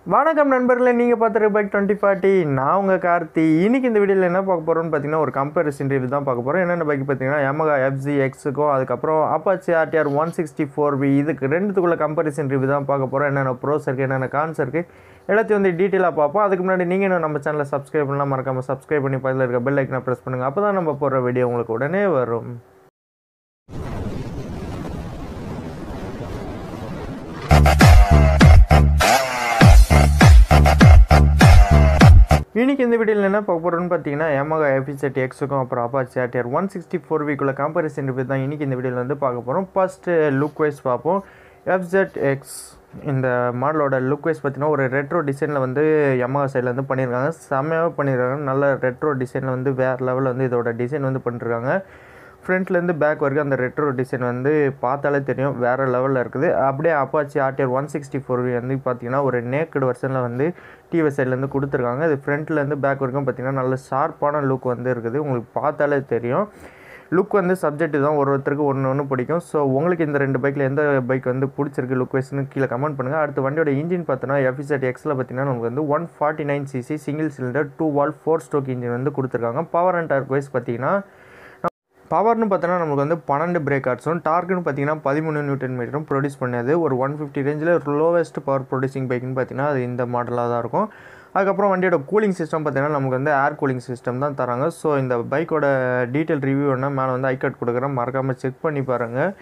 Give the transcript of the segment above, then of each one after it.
வணக்கம் நண்பர்களே நீங்கள் பார்த்துரு பைக் டுவெண்ட்டி ஃபார்ட்டி நான் உங்கள் கார்த்தி இன்னைக்கு இந்த வீடியோவில் என்ன பார்க்க போகிறோம்னு பார்த்தீங்கன்னா ஒரு கம்பேரிசன் ரிவ்யூ தான் பார்க்க போகிறோம் என்னென்ன பைக் பார்த்தீங்கன்னா Yamaha எஃப்ஜி எக்ஸுக்கும் அதுக்கப்புறம் Apache RTR one sixty four B இதுக்கு ரெண்டுத்துக்குள்ள கம்பேரிசன் ரிவ்யூ தான் பார்க்க போகிறோம் என்னென்ன ப்ரோஸ் இருக்குது என்னென்ன கான்ஸ் இருக்குது எல்லாத்தையும் வந்து டீட்டெயிலாக பார்ப்போம் அதுக்கு முன்னாடி நீங்கள் இன்னும் நம்ம சேனலை சப்ஸ்கிரைப் பண்ணலாம் மறக்காமல் சப்ஸ்கிரைப் பண்ணி பக்கத்தில் இருக்க பெல் ஐக்கனை ப்ரெஸ் பண்ணுங்கள் அப்போ தான் நம்ம போடுற வீடியோ உங்களுக்கு உடனே வரும் இன்னைக்கு இந்த வீடியோவில் என்ன பார்க்க போகிறோம்னு பார்த்தீங்கன்னா Yamaha எஃபிசெட் எக்ஸுக்கும் அப்புறம் Apache RTR one sixty four வீக்குள்ள கம்பேரிசன் ரிவ்யூ தான் இன்னைக்கு இந்த வீடியோவில் வந்து பார்க்க போகிறோம் ஃபஸ்ட்டு லுக் வைஸ் பார்ப்போம் எஃப்ஜெட் எக்ஸ் இந்த மாடலோட லுக் வைஸ் பார்த்தீங்கன்னா ஒரு ரெட்ரோ டிசைனில் வந்து Yamaha சைடில் வந்து பண்ணியிருக்காங்க செம்மையாக பண்ணியிருக்காங்க நல்ல ரெட்ரோ டிசைனில் வந்து வேறு லெவலில் வந்து இதோட டிசைன் வந்து பண்ணிருக்காங்க ஃப்ரண்ட்லேருந்து பேக் வரைக்கும் அந்த ரெட்ரோ டிசைன் வந்து பார்த்தாலே தெரியும் வேறு லெவலில் இருக்குது அப்படியே Apache RTR one sixty four வந்து பார்த்தீங்கன்னா ஒரு நேக்கடு வெர்ஷனில் வந்து டிவி சைட்லேருந்து கொடுத்துருக்காங்க இது ஃப்ரண்ட்லேருந்து பேக் வரைக்கும் பார்த்தீங்கன்னா நல்ல ஷார்ப்பான லுக் வந்து இருக்குது உங்களுக்கு பார்த்தாலே தெரியும் லுக் வந்து சப்ஜெக்ட் தான் ஒரு ஒருத்தருக்கு ஒன்று ஒன்று பிடிக்கும் ஸோ உங்களுக்கு இந்த ரெண்டு பைக்கில் எந்த பைக் வந்து பிடிச்சிருக்கு லுக் வைஸ்னு கீழே கமெண்ட் பண்ணுங்கள் அடுத்து வண்டியோட இன்ஜின் பார்த்தோன்னா எஃபிசெட் எக்ஸில் பார்த்தீங்கன்னா நமக்கு வந்து one forty nine CC single cylinder two valve four stroke engine வந்து கொடுத்துருக்காங்க பவர் அண்ட் டார்க் வைஸ் பார்த்தீங்கன்னா பவர்னு பார்த்தோன்னா நமக்கு வந்து பன்னெண்டு பிரேக் ஆர்ட்ஸும் டார்க்குன்னு பார்த்தீங்கன்னா பதிமூணு நியூட்டன் மீட்டரும் ப்ரொடியூஸ் பண்ணது ஒரு ஒன் ஃபிஃப்டி ரேஞ்சில் லோவஸ்ட் பவர் ப்ரொடியூசிங் பைக்குன்னு பார்த்தீங்கன்னா அது இந்த மாடலாக தான் இருக்கும் அதுக்கப்புறம் வண்டியோட கூலிங் சிஸ்டம் பார்த்தீங்கன்னா நமக்கு வந்து ஏர் கூலிங் சிஸ்டம் தான் தராங்க ஸோ இந்த பைக்கோட டீட்டெயில் ரிவ்யூ வேணால் மேலே வந்து ஐகார்ட் கொடுக்குறேன் மறக்காமல் செக் பண்ணி பாருங்கள்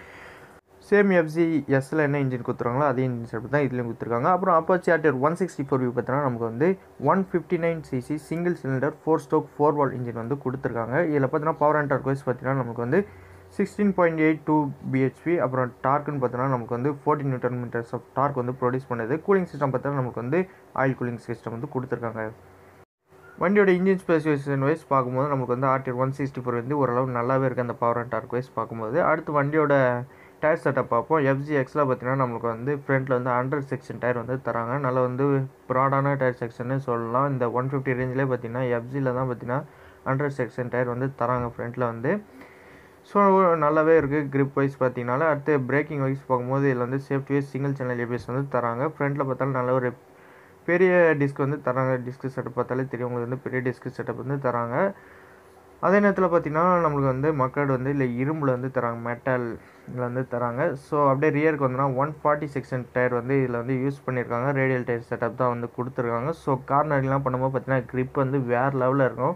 சேம் எஃப்சி எஸ்ஸில் என்ன இன்ஜின் கொடுத்துருக்காங்களோ அதே இன்ஜின் செட் தான் இதுலேயும் கொடுத்துருக்காங்க அப்புறம் Apache RTR one sixty four view பார்த்தோன்னா நமக்கு வந்து one fifty nine CC single cylinder four stroke four valve engine வந்து கொடுத்துருக்காங்க இதில் பார்த்தீங்கன்னா பவர் அண்ட் டார்க் வைஸ் பார்த்தீங்கன்னா நமக்கு வந்து sixteen point eight two BHP அப்புறம் டார்க்குன்னு பார்த்தோன்னா நமக்கு வந்து fourteen newton meters of torque வந்து ப்ரொடியூஸ் பண்ணுது கூலிங் சிஸ்டம் பார்த்தோன்னா நமக்கு வந்து ஆயில் கூலிங் சிஸ்டம் வந்து கொடுத்துருக்காங்க வண்டியோட இன்ஜின் ஸ்பெசிஃபிகேஷன் வைஸ் பார்க்கும்போது நமக்கு வந்து ஆர்டிஆர் ஒன் சிக்ஸ்டி ஃபோர் வந்து ஓரளவு நல்லாவே இருக்குது அந்த பவர் அண்ட் டார்க் வைஸ் பார்க்கும்போது அடுத்து வண்டியோட டயர் செட்டப் பார்ப்போம் எஃப்ஜி எக்ஸில் பார்த்தீங்கன்னா நம்மளுக்கு வந்து ஃப்ரண்ட்டில் வந்து ஹண்ட்ரட் செக்ஷன் டயர் வந்து தராங்க நல்லா வந்து ப்ராடான டயர் செக்ஷன்னு சொல்லலாம் இந்த ஒன் ஃபிஃப்டி ரேஞ்சிலே பார்த்தீங்கன்னா எஃப்ஜியில் தான் பார்த்தீங்கன்னா ஹண்ட்ரட் செக்ஷன் டயர் வந்து தராங்க ஃப்ரண்ட்டில் வந்து ஸோ நல்லாவே இருக்குது grip வைஸ் பார்த்தீங்கனால அடுத்து பிரேக்கிங் வைஸ் பார்க்கும்போது இதில் வந்து safety wise single channel ABS வந்து தராங்க ஃப்ரண்ட்டில் பார்த்தாலும் நல்ல ஒரு பெரிய டிஸ்க் வந்து தராங்க டிஸ்க் செட்டப் பார்த்தாலே தெரியும் உங்களுக்கு வந்து பெரிய டிஸ்க் செட்டப் வந்து தராங்க அதே நேரத்தில் பார்த்தீங்கன்னா நம்மளுக்கு வந்து மக்கள் வந்து இல்லை இரும்பில் வந்து தராங்க மெட்டல் இதில் வந்து தராங்க ஸோ அப்படியே ரியருக்கு வந்தோன்னா ஒன் ஃபார்ட்டி செக்ஷன் டயர் வந்து இதில் வந்து யூஸ் பண்ணியிருக்காங்க ரேடியல் டயர் செட்டப் தான் வந்து கொடுத்துருக்காங்க ஸோ கார்னர்லாம் பண்ணும்போது பார்த்தீங்கன்னா grip வந்து வேறு லெவலில் இருக்கும்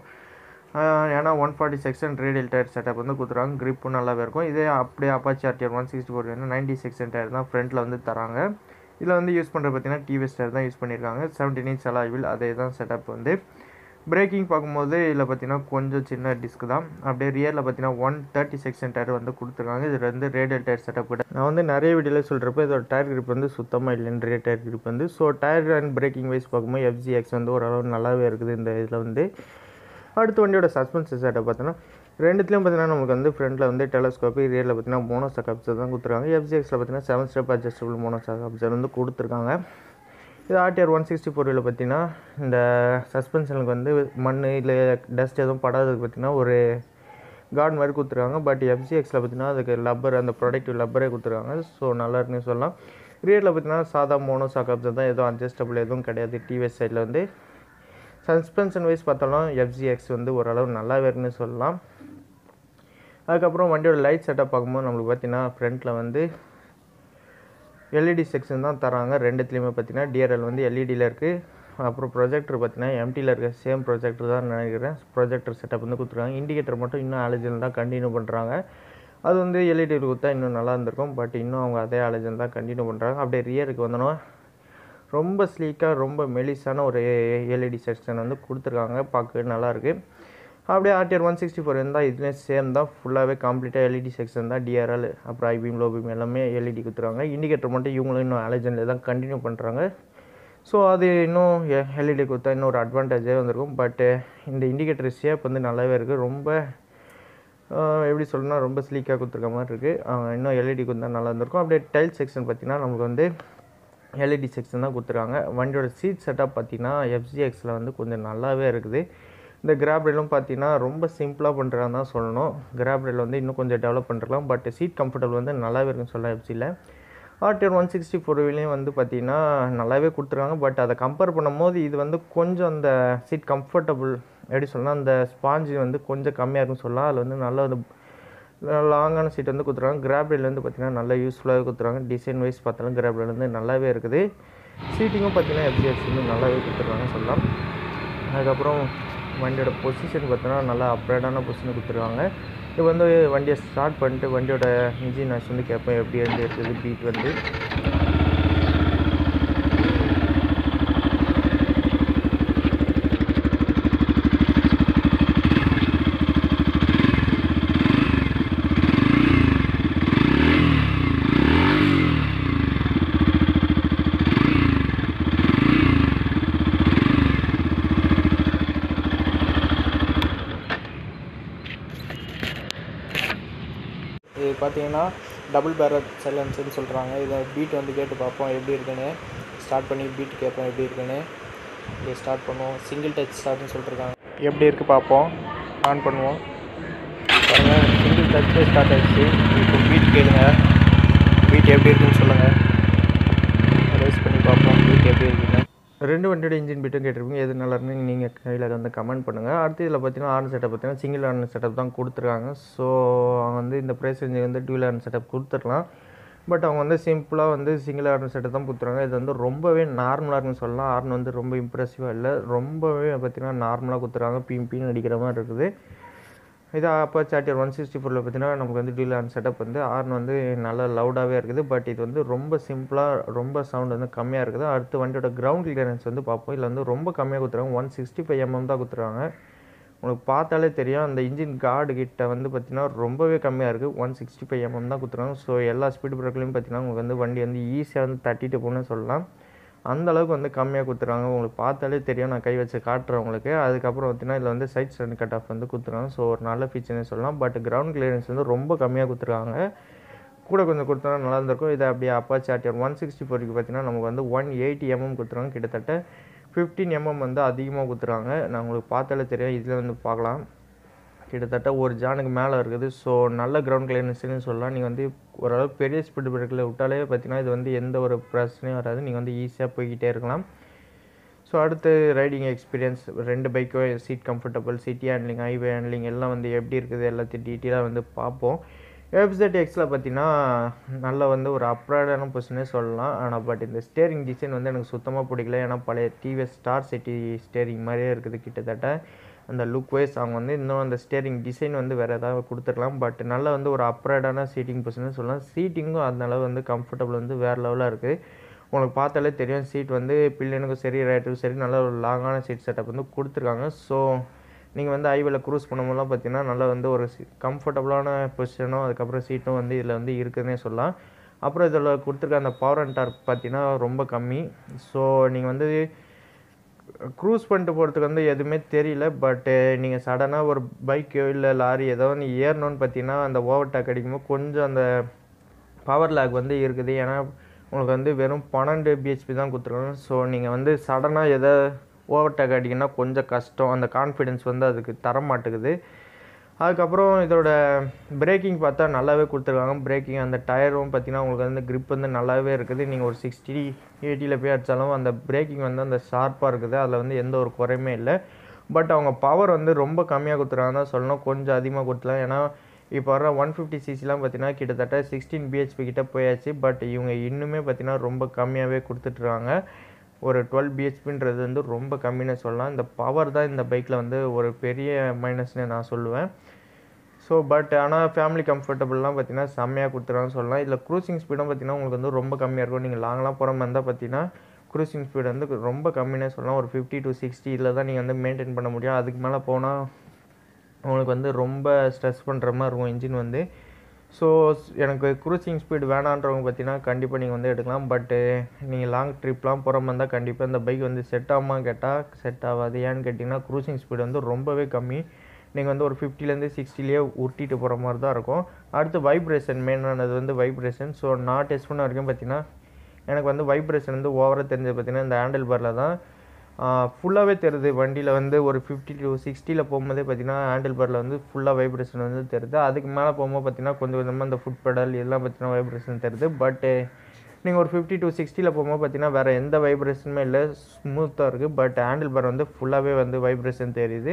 ஆஹ் ஏன்னா one forty section radial tyre setup வந்து கொடுத்துருக்காங்க கிரிப்பும் நல்லாவே இருக்கும் இதே அப்படியே Apache RTR one sixty four வந்து நைன்டி செக்ஷன் டயர் தான் ஃப்ரண்ட்டில் வந்து தராங்க இதில் வந்து யூஸ் பண்ணுறது பார்த்தீங்கன்னா டிவிஎஸ் டயர் தான் யூஸ் பண்ணியிருக்காங்க செவன்டீன் இன்ச் அலாய்வில் அதே தான் செட்டப் வந்து பிரேக்கிங் பார்க்கும்போது இதில் பார்த்தீங்கன்னா கொஞ்சம் சின்ன டிஸ்க் தான் அப்படியே ரியரில் பார்த்தீங்கன்னா ஒன் தேர்ட்டி செக்ஷன் டயர் வந்து கொடுத்துருக்காங்க இது வந்து ரேடியல் டயர் செட்டப் கூட நான் வந்து நிறைய வீடியோவில் சொல்கிறப்ப இதோட டயர் grip வந்து சுத்தமாக இல்லைன்னு ரே டயர் grip வந்து so tyre and braking wise பார்க்கும்போது எஃப்ஜிஎக்ஸ் வந்து ஓரளவு நல்லாவே இருக்குது இந்த இதில் வந்து அடுத்த வண்டியோட சஸ்பென்ஷன் செட்டப் பார்த்தோன்னா ரெண்டுத்துலையும் பார்த்தீங்கன்னா நமக்கு வந்து ஃப்ரண்ட்டில் வந்து டெலஸ்கோப்பி ரியரில் பார்த்தீங்கன்னா மோனோ சக்கப்சர் தான் கொடுத்துருக்காங்க எஃப்ஜிஎக்ஸில் பார்த்தீங்கன்னா seven step adjustable mono shock absorber வந்து கொடுத்துருக்காங்க இது ஆர்டிஆர் ஒன் சிக்ஸ்டி ஃபோரில் பார்த்தீங்கன்னா இந்த சஸ்பென்ஷனுக்கு வந்து மண் இல்லை டஸ்ட் எதுவும் படாததுக்கு பார்த்தீங்கன்னா ஒரு கார்டு மாதிரி கொடுத்துருக்காங்க பட் எஃப்ஜிஎக்ஸில் பார்த்தீங்கன்னா அதுக்கு லப்பர் அந்த ப்ரொடக்டிவ் லப்பரே கொடுத்துருக்காங்க ஸோ நல்லா இருக்குன்னு சொல்லலாம் ரியரில் பார்த்தீங்கன்னா சாதா மோனோ சாக்கப்சர் தான் எதுவும் அட்ஜஸ்டபிள் எதுவும் கிடையாது டிவிஎஸ் சைடில் வந்து சஸ்பென்ஷன் வைஸ் பார்த்தாலும் எஃப்ஜிஎக்ஸ் வந்து ஓரளவு நல்லாவே இருக்குன்னு சொல்லலாம் அதுக்கப்புறம் வண்டியோட லைட் செட்டப் பார்க்கும்போது நம்மளுக்கு பார்த்தீங்கன்னா ஃப்ரண்ட்டில் வந்து எல்இடி செக்ஷன் தான் தராங்க ரெண்டுத்துலேயுமே பார்த்தீங்கன்னா டிஆர்எல் வந்து எல்இடியில் இருக்குது அப்புறம் ப்ரொஜெக்டர் பார்த்தீங்கன்னா எம்டியில் இருக்க சேம் ப்ரொஜெக்டர் தான் நினைக்கிறேன் ப்ரொஜெக்டர் செட்டப் வந்து கொடுத்துருக்காங்க இண்டிகேட்டர் மட்டும் இன்னும் ஆலஜன் தான் கண்டினியூ பண்ணுறாங்க அது வந்து எல்இடி கொடுத்தா இன்னும் நல்லா இருந்திருக்கும் பட் இன்னும் அவங்க அதே ஆலஜன் தான் கண்டினியூ பண்ணுறாங்க அப்படியே ரியருக்கு வந்தோன்னா ரொம்ப ஸ்லீக்காக ரொம்ப மெலிசான ஒரு எல்இடி செக்ஷன் வந்து கொடுத்துருக்காங்க பார்க்க நல்லா இருக்குது அப்படியே ஆர்டிஆர் ஒன் சிக்ஸ்டி ஃபோர் இருந்தால் இதுலேயும் சேம் தான் ஃபுல்லாகவே கம்ப்ளீட்டாக எல்இடி செக்ஷன் தான் டிஆர்எல் அப்புறம் ஐபிஎம் லோபிஎம் எல்லாமே எல்இடி கொடுத்துருக்காங்க இண்டிகேட்டர் மட்டும் இவங்களும் இன்னும் அலஜனில் தான் கண்டினியூ பண்ணுறாங்க ஸோ அது இன்னும் எல்இடி கொடுத்தா இன்னும் ஒரு அட்வான்டேஜே வந்திருக்கும் பட்டு இந்த இண்டிகேட்டர் ஷேப் வந்து நல்லாவே இருக்குது ரொம்ப ஆஹ் எப்படி சொல்லணும்னா ரொம்ப ஸ்லீக்காக கொடுத்துருக்க மாதிரி இருக்குது இன்னும் எல்இடி கொடுத்தா நல்லா இருந்திருக்கும் அப்படியே டைல் செக்ஷன் பார்த்திங்கன்னா நமக்கு வந்து எல்இடி செக்ஷன் தான் கொடுத்துருக்காங்க வண்டியோட சீட் செட்டப் பார்த்தீங்கன்னா எஃப்ஜிஎக்ஸில் வந்து கொஞ்சம் நல்லாவே இருக்குது இந்த கிராப் ரயிலும் பார்த்தீங்கன்னா ரொம்ப சிம்பிளாக பண்ணுறாங்க தான் சொல்லணும் கிராப் ரயில் வந்து இன்னும் கொஞ்சம் டெவலப் பண்ணிருக்கலாம் பட் சீட் கம்ஃபர்டபுள் வந்து நல்லாவே இருக்குன்னு சொல்லலாம் எஃப்சியில் ஆர்டிஆர் ஒன் சிக்ஸ்டி ஃபோர் வீலையும் வந்து பார்த்திங்கன்னா நல்லாவே கொடுத்துருக்காங்க பட் அதை கம்பேர் பண்ணும்போது இது வந்து கொஞ்சம் அந்த சீட் கம்ஃபர்டபுள் எப்படி சொல்லலாம் அந்த ஸ்பாஞ்சு வந்து கொஞ்சம் கம்மியாக இருக்குன்னு சொல்லலாம் அதில் வந்து நல்ல ஒரு லாங்கான சீட் வந்து கொடுத்துருக்காங்க கிராப்ரில் வந்து பார்த்திங்கன்னா நல்லா யூஸ்ஃபுல்லாகவே கொடுத்துருக்காங்க டிசைன் வைஸ் பார்த்தாலும் கிராப்ரில் வந்து நல்லாவே இருக்குது சீட்டிங்கும் பார்த்திங்கன்னா எஃப்சிஎஸ் வந்து நல்லாவே கொடுத்துருக்காங்க சொல்லலாம் அதுக்கப்புறம் வண்டியோட பொசிஷன் பார்த்தோன்னா நல்லா அப்ரேடான பொசிஷன் கொடுத்துருக்காங்க இப்போ வந்து வண்டியை ஸ்டார்ட் பண்ணிட்டு வண்டியோட இன்ஜின் நாய்ஸ் வந்து கேட்பேன் எப்படி வந்து இருக்குது பீட் வந்து இது பார்த்தீங்கன்னா டபுள் பேரட் சைலன்ஸ்னு சொல்கிறாங்க இதை பீட் வந்து கேட்டு பார்ப்போம் எப்படி இருக்குன்னு ஸ்டார்ட் பண்ணி பீட் கேட்போம் எப்படி இருக்குன்னு இதை ஸ்டார்ட் பண்ணுவோம் சிங்கிள் டச் ஸ்டார்ட்னு சொல்லிருக்காங்க எப்படி இருக்குது பார்ப்போம் ஆன் பண்ணுவோம் பாருங்கள் சிங்கிள் டச்சே ஸ்டார்ட் ஆயிடுச்சு இப்போ பீட் கேளுங்க பீட் எப்படி இருக்குன்னு சொல்லுங்கள் ரேஸ் பண்ணி பார்ப்போம் பீட் எப்படி இருக்குன்னு ரெண்டு வண்டியோட இன்ஜின் பீட்டும் கேட்டிருப்பீங்க எது நல்லா இருக்குன்னு நீங்கள் கையில் வந்து கமெண்ட் பண்ணுங்கள் அடுத்து இதில் பார்த்தீங்கன்னா ஆர்ன் செட்டப் பார்த்தீங்கன்னா சிங்கிள் ஆர்ன் செட்டப் தான் கொடுத்துருக்காங்க ஸோ அவங்க வந்து இந்த ப்ரைஸ் ரேஞ்சு வந்து டியூல் ஆர்ன் செட்டப் கொடுத்துருக்கலாம் பட் அவங்க வந்து சிம்பிளாக வந்து சிங்கிள் ஆர்ன் செட்டப் தான் கொடுத்துருக்காங்க இது வந்து ரொம்பவே நார்மலாக இருக்குன்னு சொல்லலாம் ஆர்ன் வந்து ரொம்ப இம்ப்ரெசிவாக இல்லை ரொம்பவே பார்த்தீங்கன்னா நார்மலாக கொடுத்துருக்காங்க பீம் பீன் அடிக்கிற மாதிரி இருக்குது இது அப்போ சாட்டியர் ஒன் சிக்ஸ்டி ஃபோரில் பார்த்தீங்கன்னா நமக்கு வந்து டீல் ஆன் செட்டப் வந்து ஆர்ன் வந்து நல்லா லவுடாகவே இருக்குது பட் இது வந்து ரொம்ப சிம்பிளாக ரொம்ப சவுண்ட் வந்து கம்மியாக இருக்குது அடுத்து வண்டியோட கிரவுண்ட் கிளியரன்ஸ் வந்து பார்ப்போம் இதில் வந்து ரொம்ப கம்மியாக கொடுத்துருக்காங்க ஒன் சிக்ஸ்டி ஃபைவ் எம்எம் தான் கொடுத்துருக்காங்க உங்களுக்கு பார்த்தாலே தெரியும் அந்த இன்ஜின் கார்டு கிட்ட வந்து பார்த்திங்கன்னா ரொம்பவே கம்மியாக இருக்குது ஒன் சிக்ஸ்டி ஃபைவ் எம்எம் தான் கொடுத்துருக்காங்க ஸோ எல்லா ஸ்பீட் பிரேக்லையும் பார்த்தீங்கன்னா உங்களுக்கு வந்து வண்டி வந்து ஈஸியாக வந்து தட்டிட்டு போகணும்னு சொல்லலாம் அந்த அளவுக்கு வந்து கம்மியாக கொடுத்துருக்காங்க உங்களுக்கு பார்த்தாலே தெரியும் நான் கை வச்சு காட்டுறேன் உங்களுக்கு அதுக்கப்புறம் பார்த்தீங்கன்னா இதில் வந்து சைட் ஸ்டாண்ட் கட் ஆஃப் வந்து கொடுத்துருக்காங்க ஸோ ஒரு நல்ல ஃபீச்சர்னே சொல்லலாம் பட் கிரவுண்ட் கிளியரன்ஸ் வந்து ரொம்ப கம்மியாக கொடுத்துருக்காங்க கூட கொஞ்சம் கொடுத்தா நல்லா இருந்திருக்கும் இதை அப்படியே அப்பாச்சி ஆர்டிஆர் ஒன் சிக்ஸ்டி ஃபோருக்கு பார்த்தீங்கன்னா நமக்கு வந்து ஒன் எயிட்டி எம்எம் கொடுத்துருக்காங்க கிட்டத்தட்ட ஃபிஃப்டீன் எம்எம் வந்து அதிகமாக கொடுத்துருக்காங்க நான் உங்களுக்கு பார்த்தாலே தெரியும் இதில் வந்து பார்க்கலாம் கிட்டத்தட்ட ஒரு ஜானுக்கு மேலே இருக்குது ஸோ நல்ல கிரவுண்ட் கிளியரன்ஸ்னு சொல்லலாம் நீங்கள் வந்து ஓரளவுக்கு பெரிய ஸ்பீடு பிரேக்கில் விட்டாலே பார்த்தீங்கன்னா இது வந்து எந்த ஒரு பிரச்சனையும் வராது நீங்கள் வந்து ஈஸியாக போய்கிட்டே இருக்கலாம் ஸோ அடுத்து ரைடிங் எக்ஸ்பீரியன்ஸ் ரெண்டு பைக்கும் seat comfortable city handling highway handling எல்லாம் வந்து எப்படி இருக்குது எல்லாத்தையும் டீட்டெயிலாக வந்து பார்ப்போம் எஃப்செட் எக்ஸில் பார்த்தீங்கன்னா நல்ல வந்து ஒரு அப்ராடான பொசிஷனே சொல்லலாம் ஆனால் பட் இந்த ஸ்டேரிங் டிசைன் வந்து எனக்கு சுத்தமாக பிடிக்கல ஏன்னா பழைய டிவிஎஸ் ஸ்டார் சிட்டி ஸ்டேரிங் மாதிரியே இருக்குது கிட்டத்தட்ட அந்த லுக் வைஸ் அவங்க வந்து இன்னும் அந்த ஸ்டேரிங் டிசைன் வந்து வேறு ஏதாவது கொடுத்துருக்கலாம் பட் நல்லா வந்து ஒரு அப்ராடான சீட்டிங் பொசிஷன் சொல்லலாம் சீட்டிங்கும் அந்த அளவு வந்து கம்ஃபர்டபுள் வந்து வேறு லெவலாக இருக்குது உங்களுக்கு பார்த்தாலே தெரியும் சீட் வந்து பில்லியனுக்கும் சரி ரேட்டுக்கும் சரி நல்ல ஒரு லாங்கான சீட் செட்டப் வந்து கொடுத்துருக்காங்க ஸோ நீங்கள் வந்து ஹைவேல க்ரூஸ் பண்ணும்போதெல்லாம் பார்த்தீங்கன்னா நல்லா வந்து ஒரு கம்ஃபர்டபுளான பொசிஷனும் அதுக்கப்புறம் சீட்டும் வந்து இதில் வந்து இருக்குதுன்னே சொல்லலாம் அப்புறம் இதில் கொடுத்துருக்க அந்த பவர் அண்ட் டார்க் பார்த்தீங்கன்னா ரொம்ப கம்மி ஸோ நீங்கள் வந்து க்ரூஸ் பண்ணிட்டு போகிறதுக்கு வந்து எதுவுமே தெரியல பட்டு நீங்கள் சடனாக ஒரு பைக்கோ இல்லை லாரி ஏதோ ஒன்று ஏறணும்னு பார்த்தீங்கன்னா அந்த ஓவர் டேக் அடிக்கும்போது கொஞ்சம் அந்த பவர் லேக் வந்து இருக்குது ஏன்னா உங்களுக்கு வந்து வெறும் பன்னெண்டு பிஹெச்பி தான் கொடுத்துருக்காங்க ஸோ நீங்கள் வந்து சடனாக எதை ஓவர் டேக் அடிக்கணும்னா கொஞ்சம் கஷ்டம் அந்த கான்ஃபிடென்ஸ் வந்து அதுக்கு தர மாட்டேங்குது அதுக்கப்புறம் இதோட பிரேக்கிங் பார்த்தா நல்லாவே கொடுத்துருக்காங்க பிரேக்கிங் அந்த டயரும் பார்த்தீங்கன்னா உங்களுக்கு வந்து grip வந்து நல்லாவே இருக்குது நீங்கள் ஒரு சிக்ஸ்டி எயிட்டியில் போய் அடித்தாலும் அந்த பிரேக்கிங் வந்து அந்த ஷார்ப்பாக இருக்குது அதில் வந்து எந்த ஒரு குறையுமே இல்லை பட் அவங்க பவர் வந்து ரொம்ப கம்மியாக கொடுத்துருக்காங்க தான் சொல்லணும் கொஞ்சம் அதிகமாக கொடுத்துலாம் ஏன்னா இப்போ வர ஒன் ஃபிஃப்டி சிசிலாம் பார்த்தீங்கன்னா கிட்டத்தட்ட சிக்ஸ்டீன் பிஹெச்பி கிட்ட போயாச்சு பட் இவங்க இன்னுமே பார்த்தீங்கன்னா ரொம்ப கம்மியாகவே கொடுத்துட்ருக்காங்க ஒரு டுவெல் பிஹெச்பின்றது வந்து ரொம்ப கம்மின்னு சொல்லலாம் இந்த பவர் தான் இந்த பைக்கில் வந்து ஒரு பெரிய மைனஸ்னு நான் சொல்லுவேன் ஸோ பட் ஆனால் ஃபேமிலி கம்ஃபர்டபுள்லாம் பார்த்தீங்கன்னா செம்மையாக கொடுத்துருவாங்கன்னு சொல்லலாம் இதில் க்ரூசிங் ஸ்பீடும் பார்த்தீங்கன்னா உங்களுக்கு வந்து ரொம்ப கம்மியாக இருக்கும் நீங்கள் லாங்லாம் போகிற மாதிரி இருந்தால் பார்த்தீங்கன்னா க்ரூசிங் ஸ்பீடு வந்து ரொம்ப கம்மினே சொல்லலாம் ஒரு ஃபிஃப்டி டு சிக்ஸ்டி இதில் தான் நீங்கள் வந்து மெயின்டைன் பண்ண முடியும் அதுக்கு மேலே போனால் உங்களுக்கு வந்து ரொம்ப ஸ்ட்ரெஸ் பண்ணுற மாதிரி இருக்கும் இன்ஜின் வந்து ஸோ எனக்கு க்ரூசிங் ஸ்பீடு வேணான்றவங்க பார்த்தீங்கன்னா கண்டிப்பாக நீங்கள் வந்து எடுக்கலாம் பட்டு நீங்கள் லாங் ட்ரிப்லாம் போகிற மாதிரி இருந்தால் கண்டிப்பாக இந்த பைக் வந்து செட் ஆகுமா கேட்டால் செட் ஆகாது ஏன்னு கேட்டிங்கன்னா க்ரூசிங் ஸ்பீடு வந்து ரொம்பவே கம்மி நீங்கள் வந்து ஒரு ஃபிஃப்டிலேருந்து சிக்ஸ்டிலேயே உருட்டிட்டு போகிற மாதிரி தான் இருக்கும் அடுத்து வைப்ரேஷன் மெயினானது வந்து வைப்ரேஷன் ஸோ நான் டெஸ்ட் பண்ண வரைக்கும் பார்த்தீங்கன்னா எனக்கு வந்து வைப்ரேஷன் வந்து ஓவராக தெரிஞ்சது பார்த்தீங்கன்னா இந்த ஹேண்டில் பாரில் தான் ஃபுல்லாகவே தெரியுது வண்டியில் வந்து ஒரு ஃபிஃப்டி டு சிக்ஸ்டியில் போகும்போதே பார்த்தீங்கன்னா ஹேண்டில் பாரில் வந்து ஃபுல்லாக வைப்ரேஷன் வந்து தெரியுது அதுக்கு மேலே போகும்போது பார்த்தீங்கன்னா கொஞ்சம் கொஞ்சமாக இந்த ஃபுட் பெடல் இதெல்லாம் பார்த்தீங்கன்னா வைப்ரேஷன் தெரியுது பட்டு நீங்கள் ஒரு ஃபிஃப்டி டு சிக்ஸ்டியில் போகும்போது பார்த்தீங்கன்னா வேறு எந்த வைப்ரேஷனுமே இல்லை ஸ்மூத்தாக இருக்குது பட் ஹேண்டில் பார் வந்து ஃபுல்லாகவே வந்து வைப்ரேஷன் தெரியுது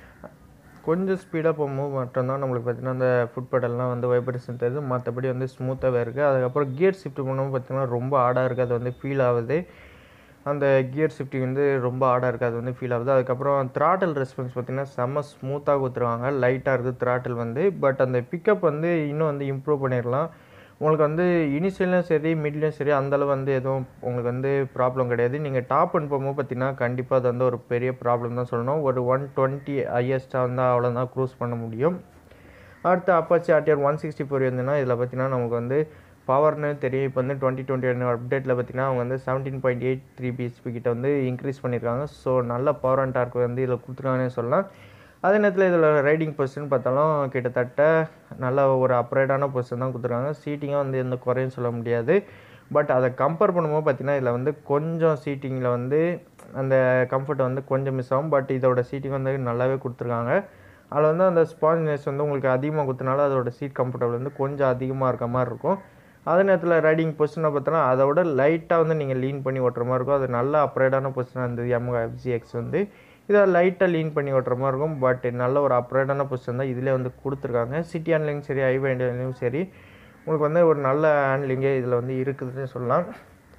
கொஞ்சம் ஸ்பீடாக போகும்போது மட்டும்தான் நம்மளுக்கு பார்த்தீங்கன்னா அந்த ஃபுட் பெடல்லாம் வந்து வைப்ரேஷன் தெரியுது மற்றபடி வந்து ஸ்மூத்தாகவே இருக்குது அதுக்கப்புறம் கியர் ஷிஃப்ட் பண்ணும்போது பார்த்தீங்கன்னா ரொம்ப ஆடாக இருக்குது அது வந்து ஃபீல் ஆகுது அந்த கியர் ஷிஃப்டிங் வந்து ரொம்ப ஆடாக இருக்குது அது வந்து ஃபீல் ஆகுது அதுக்கப்புறம் த்ராட்டில் ரெஸ்பான்ஸ் பார்த்திங்கன்னா செம்ம ஸ்மூத்தாக கொடுத்துருவாங்க லைட்டாக இருக்குது த்ராட்டில் வந்து பட் அந்த பிக்கப் வந்து இன்னும் வந்து இம்ப்ரூவ் பண்ணிடலாம் உங்களுக்கு வந்து இனிஷியலும் சரி மிட்லேயும் சரி அந்தளவு வந்து எதுவும் உங்களுக்கு வந்து ப்ராப்ளம் கிடையாது நீங்கள் டாப் அண்ட் போகும்போது பார்த்தீங்கன்னா கண்டிப்பாக அது வந்து ஒரு பெரிய ப்ராப்ளம் தான் சொல்லணும் ஒரு ஒன் டுவெண்ட்டி ஹையஸ்ட்டாக வந்து அவ்வளோதான் க்ரூஸ் பண்ண முடியும் அடுத்து Apache RTR one sixty four இருந்ததுன்னா இதில் பார்த்தீங்கன்னா நமக்கு வந்து பவர்னு தெரியும் இப்போ வந்து டுவெண்ட்டி டுவெண்ட்டி ஒன் அப்டேட்டில் பார்த்தீங்கன்னா அவங்க வந்து seventeen point eight three BHP கிட்ட வந்து இன்க்ரீஸ் பண்ணியிருக்காங்க ஸோ நல்ல பவர் அண்ட் டார்க் வந்து இதில் கொடுத்துருக்காங்கன்னு சொல்லலாம் அதே நேரத்தில் இதில் ரைடிங் பொசிஷன் பார்த்தாலும் கிட்டத்தட்ட நல்ல ஒரு அப்ரைடான பொசிஷன் தான் கொடுத்துருக்காங்க சீட்டிங்கும் வந்து எந்த குறையும் சொல்ல முடியாது பட் அதை கம்பேர் பண்ணும்போது பார்த்தீங்கன்னா இதில் வந்து கொஞ்சம் சீட்டிங்கில் வந்து அந்த கம்ஃபர்ட் வந்து கொஞ்சம் மிஸ் ஆகும் பட் இதோட சீட்டிங் வந்து நல்லாவே கொடுத்துருக்காங்க அதில் வந்து அந்த ஸ்பாஞ்சினஸ் வந்து உங்களுக்கு அதிகமாக கொடுத்தனால அதோட சீட் கம்ஃபர்டபுள் வந்து கொஞ்சம் அதிகமாக இருக்க மாதிரி இருக்கும் அதே நேரத்தில் ரைடிங் பொசிஷனை பார்த்தோன்னா அதோட லைட்டாக வந்து நீங்கள் லீன் பண்ணி ஓட்டுற மாதிரி இருக்கும் அது நல்ல அப்ரைடான பொசிஷனாக இருந்தது எம்ஓ எஃப்ஜிஎக்ஸ் வந்து இதை லைட்டாக லீன் பண்ணி ஓட்டுற மாதிரி இருக்கும் பட் நல்ல ஒரு அப்ரைடான பொசிஷன் தான் இதிலே வந்து கொடுத்துருக்காங்க சிட்டி ஹேண்ட்லிங் சரி ஹைவே ஹேண்ட்லிங்கும் சரி உங்களுக்கு வந்து ஒரு நல்ல ஹேண்ட்லிங்கே இதில் வந்து இருக்குதுன்னு சொல்லலாம்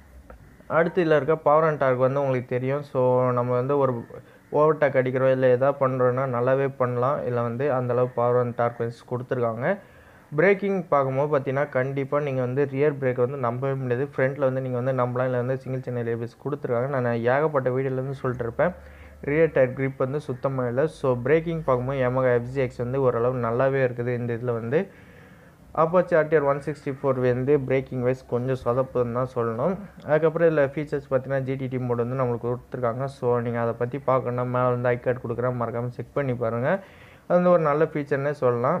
அடுத்து இதில் இருக்க பவர் அண்ட் டார்க் வந்து உங்களுக்கு தெரியும் ஸோ நம்ம வந்து ஒரு ஓவர்டேக் அடிக்கிறோம் இல்லை எதாவது பண்ணுறோன்னா நல்லாவே பண்ணலாம் இல்லை வந்து அந்தளவு பவர் அண்ட் டார்க் வைஸ் கொடுத்துருக்காங்க பிரேக்கிங் பார்க்கும்போது பார்த்தீங்கன்னா கண்டிப்பாக நீங்கள் வந்து ரியர் பிரேக் வந்து நம்பவே முடியாது ஃப்ரண்ட்டில் வந்து நீங்கள் வந்து நம்பலாம் இல்லை வந்து சிங்கிள் சேனல் லேபிள்ஸ் கொடுத்துருக்காங்க நான் ஏகப்பட்ட வீடியோலேருந்து சொல்லிட்டு இருப்பேன் ரியர் டயர் grip வந்து சுத்தமாக இல்லை ஸோ பிரேக்கிங் பார்க்கும்போது எமகா எஃப்ஜிஎக்ஸ் வந்து ஓரளவு நல்லாவே இருக்குது இந்த இதில் வந்து Apache RTR one sixty four வந்து பிரேக்கிங் வைஸ் கொஞ்சம் சொதப்புன்னு தான் சொல்லணும் அதுக்கப்புறம் இதில் ஃபீச்சர்ஸ் பார்த்தீங்கன்னா ஜிடிடி மோட் வந்து நம்மளுக்கு கொடுத்துருக்காங்க ஸோ நீங்கள் அதை பற்றி பார்க்கணுன்னா மேலே வந்து ஐ கார்டு கொடுக்குறேன் மறக்காமல் செக் பண்ணி பாருங்கள் அது வந்து ஒரு நல்ல ஃபீச்சர்னே சொல்லலாம்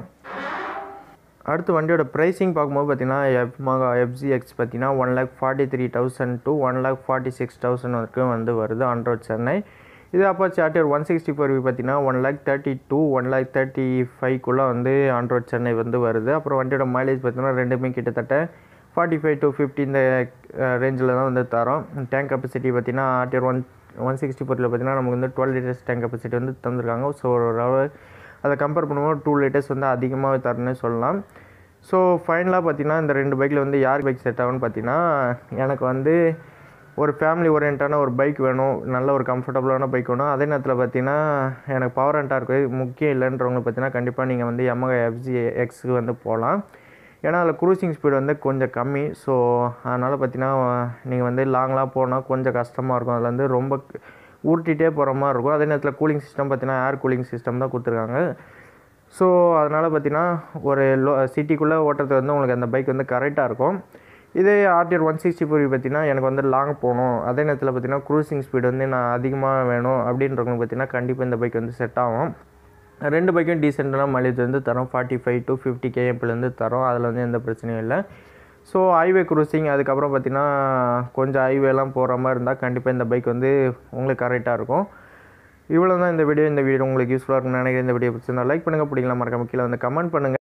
அடுத்து வண்டியோட ப்ரைஸிங் பார்க்கும்போது பார்த்தீங்கன்னா எஃப்மாகா எஃப்ஜிஎக்ஸ் பார்த்தீங்கன்னா one lakh forty three thousand to one lakh forty six thousand வரைக்கும் வந்து வருது ஆண்ட்ராய்ட் சென்னை இது Apache RTR one sixty four பார்த்தீங்கன்னா one lakh thirty to one lakh thirty ஃபைவ்க்குள்ளே வந்து ஆண்ட்ராய்ட் சென்னை வந்து வருது அப்புறம் வண்டியோட மைலேஜ் பார்த்தீங்கன்னா ரெண்டுமே கிட்டத்தட்ட ஃபார்ட்டி ஃபைவ் டு ஃபிஃப்டி இந்த ரேஞ்சில் தான் வந்து தரோம் டேங்க் கெப்பாசிட்டி பார்த்தீங்கன்னா ஆர்டிஆர் ஒன் ஒன் சிக்ஸ்டி ஃபோரில் பார்த்தீங்கன்னா நமக்கு வந்து டுவெல் லிட்டர்ஸ் டேங்க் கெப்பாசிட்டி வந்து தந்திருக்காங்க ஸோ ஒரு அதை கம்பேர் பண்ணும்போது டூ லிட்டர்ஸ் வந்து அதிகமாக தரணும்னு சொல்லலாம் ஸோ ஃபைனலாக பார்த்தீங்கன்னா இந்த ரெண்டு பைக்கில் வந்து யார் பைக் செட் ஆகும்னு பார்த்தீங்கன்னா எனக்கு வந்து ஒரு ஃபேமிலி ஓரியன்டான ஒரு பைக் வேணும் நல்ல ஒரு கம்ஃபர்டபுளான பைக் வேணும் அதே நேரத்தில் பார்த்தீங்கன்னா எனக்கு பவர் அண்ட் டார்க் முக்கியம் இல்லைன்றவங்க பார்த்தீங்கன்னா கண்டிப்பாக நீங்கள் வந்து எம்ஐ எஃப்ஜி எக்ஸுக்கு வந்து போகலாம் ஏன்னா அதில் க்ரூசிங் ஸ்பீடு வந்து கொஞ்சம் கம்மி ஸோ அதனால் பார்த்தீங்கன்னா நீங்கள் வந்து லாங்லாம் போனால் கொஞ்சம் கஷ்டமாக இருக்கும் அதில் வந்து ரொம்ப ஊட்டிகிட்டே போகிற மாதிரி இருக்கும் அதே நேரத்தில் கூலிங் சிஸ்டம் பார்த்தீங்கன்னா ஏர் கூலிங் சிஸ்டம் தான் கொடுத்துருக்காங்க ஸோ அதனால் பார்த்தீங்கன்னா ஒரு லோ சிட்டிக்குள்ளே ஓட்டுறது வந்து உங்களுக்கு அந்த பைக் வந்து கரெக்டாக இருக்கும் இதே ஆர்டிஆர் ஒன் சிக்ஸ்டி ஃபோர் பார்த்தீங்கன்னா எனக்கு வந்து லாங் போகணும் அதே நேரத்தில் பார்த்தீங்கன்னா க்ரூசிங் ஸ்பீடு வந்து நான் அதிகமாக வேணும் அப்படின்றவங்க பார்த்தீங்கன்னா கண்டிப்பாக இந்த பைக் வந்து செட் ஆகும் ரெண்டு பைக்கும் டீசெண்டான மைலேஜ் வந்து தரோம் ஃபார்ட்டி ஃபைவ் டு ஃபிஃப்டி கேஎம்லேருந்து தரோம் அதில் வந்து எந்த பிரச்சனையும் இல்லை ஸோ ஹைவே க்ரூசிங் அதுக்கப்புறம் பார்த்தீங்கன்னா கொஞ்சம் ஹைவேலாம் போகிற மாதிரி இருந்தால் கண்டிப்பாக இந்த பைக் வந்து உங்களுக்கு கரெக்டாக இருக்கும் இவ்வளோ தான் இந்த வீடியோ இந்த வீடியோ உங்களுக்கு யூஸ்ஃபுல்லாக இருக்கும்னு நினைக்கிறேன் இந்த வீடியோ பிடிச்சிருந்தா லைக் பண்ணுங்கள் பிடிக்கலாம் மறக்காம கீழே வந்து கமெண்ட் பண்ணுங்கள்